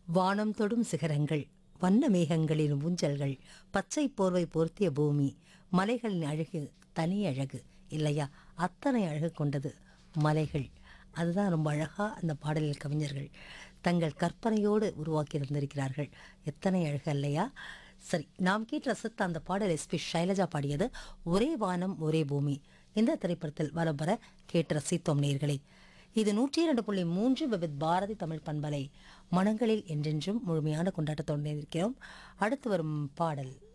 வானம் தொடும் சிகரங்கள் வண்ண மேகங்களின் ஊஞ்சல்கள் பச்சை போர்வை போர்த்திய பூமி மலைகளின் அழகு தனி அழகு இல்லையா அத்தனை அழகு கொண்டது மலைகள் அதுதான் ரொம்ப அழகா அந்த பாடலில் கவிஞர்கள் தங்கள் கற்பனையோடு உருவாக்கி இருந்திருக்கிறார்கள் எத்தனை அழகு இல்லையா சரி நாம் கேட்டு ரசித்த அந்த பாடல் எஸ்பி ஷைலஜா பாடியது ஒரே வானம் ஒரே பூமி இந்த திரைப்படத்தில் வலம் வர கேட்டு ரசித்தோம் நேர்களே இது நூற்றி இரண்டு புள்ளி மூன்று விவித் பாரதி தமிழ் பண்பலை மனங்களில் என்றென்றும் முழுமையான கொண்டாட்டத்தோடு இருக்கிறோம் அடுத்து வரும் பாடல்